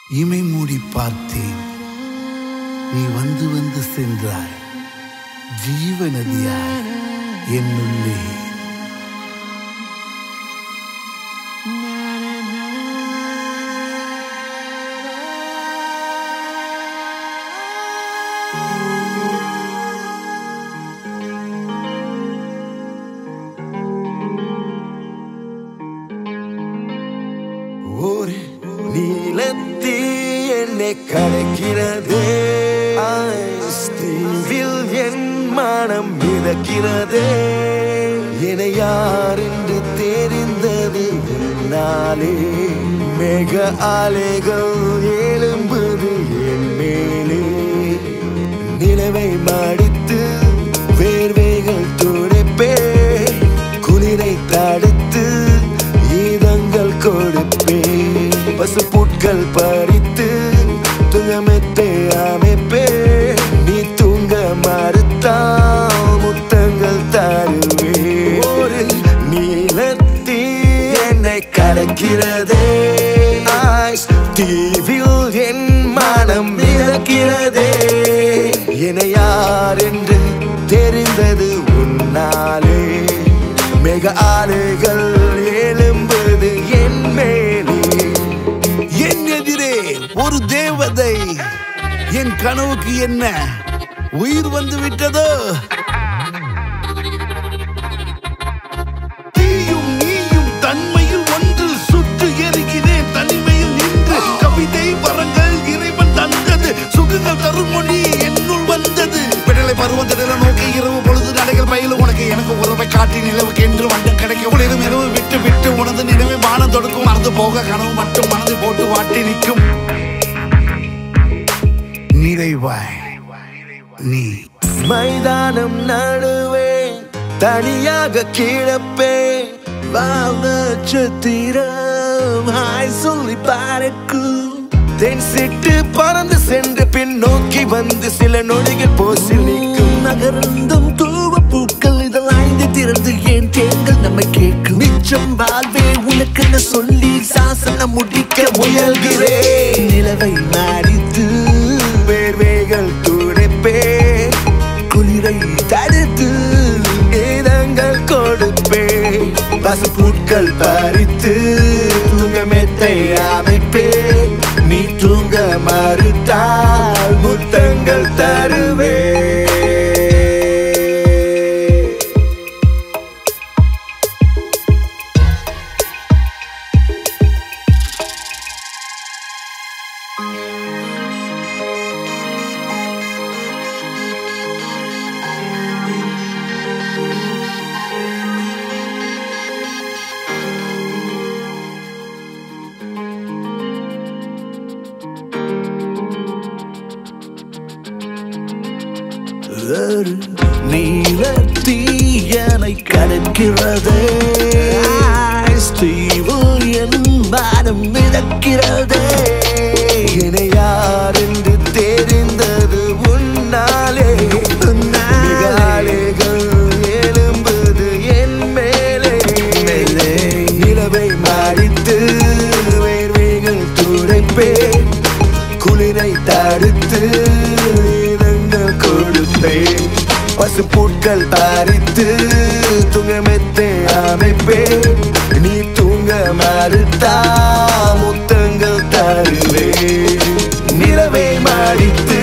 இமை மூடி பார்த்தேன் நீ வந்து வந்து சென்றாய் ஜீவநதியாய் என்னுள்ளே ஒரு நீலத்தீ என்னை கலைக்கிறதே ஸ்தீவில் என் மனம் மிதக்கிறதே என யார் என்று தெரிந்தது நாளே மேக அலைகள் எழும்புது என் மேலே நிலவை மடித்து வேர்வைகள் துடைப்பே குளிரை தடுத்து ஈதங்கள் கொடுப்பே பசுப்புட்கள் பறித்து துங்கமெத்தை அமைப்பே நீ தூங்க மறுத்தால் முத்தங்கள் தருவே ஒரு நீலத்தீ என்னை கலக்கிறதே ஆய்ஸ் தீவில் என் மனம் மிதக்கிறதே என யார் என்று தெரிந்தது உன்னாலே மிக ஆலைகள் எழும்புது என் மேலே என் எதிரே ஒரு தேவதை என் கனவுக்கு என்ன உயிர் வந்து விட்டதோ தீயும் நீயும் தன்மையில் ஒன்று சுட்டு எரிகிறேன் தனிமையில் நின்று கவிதை வரங்கள் இறைவன் தந்தது சுகங்கள் தரும் மொழி என்னுள் வந்தது விடலை பருவம் திடல நோக்கி இரவு பொழுது நடைகள் பயிலும் உனக்கு எனக்கு உறவை காட்டி நிலவுக்கு என்று வந்து கிடைக்க உலகம் இரவு விட்டு விட்டு உனது நினைவை வானம் தொடுக்கும் மறந்து போக கனவு மட்டும் மனதை போட்டு வாட்டி நிற்கும் நிறைவாய் நீ மைதானம் நடுவே தனியாக கிடப்பே வால் நட்சத்திரம் ஹாய் சொல்லி பறக்கும் தென் சிட்டு பறந்து சென்று பின் நோக்கி வந்து சில நொடிகள் போசில் நிற்கும் நகர்ந்தும் தூவ பூக்கள் இதழ் ஐந்து திறந்து ஏன் தேங்கள் நம்மை கேட்கும் மிச்சம் வாழ்வே உனக்கு சொல்லி சாசனம் முடிக்க முயல்கிறேன் நிலவை மாறித்து வேர்வைகள் துடைப்பே குளிரை தடுத்து இடங்கள் கொடுப்பே பசுப்புட்கள் பறித்து தூங்கமெத்தை அமைப்பே நீ தூங்க மறுத்தால் முத்தங்கள் தருவே ஒரு நீல தீயனை கடக்கிறதே தீவில் என் மனம் மிதக்கிறதே என யார் என்று தெரிந்தது உன்னாலே மிக அலைகள் எழும்புது என் மேலே மேலே. நிலவை மாடித்து வேர்வைகள் துடைப்பே குளிரை தடுத்து இதங்கள் கொடுப்பே பசுப்பூட்கள் பறித்து துங்கமெத்தை அமைப்பே நீ தூங்க மறுத்தா முத்தங்கள் தருவே நிலவை மாடித்து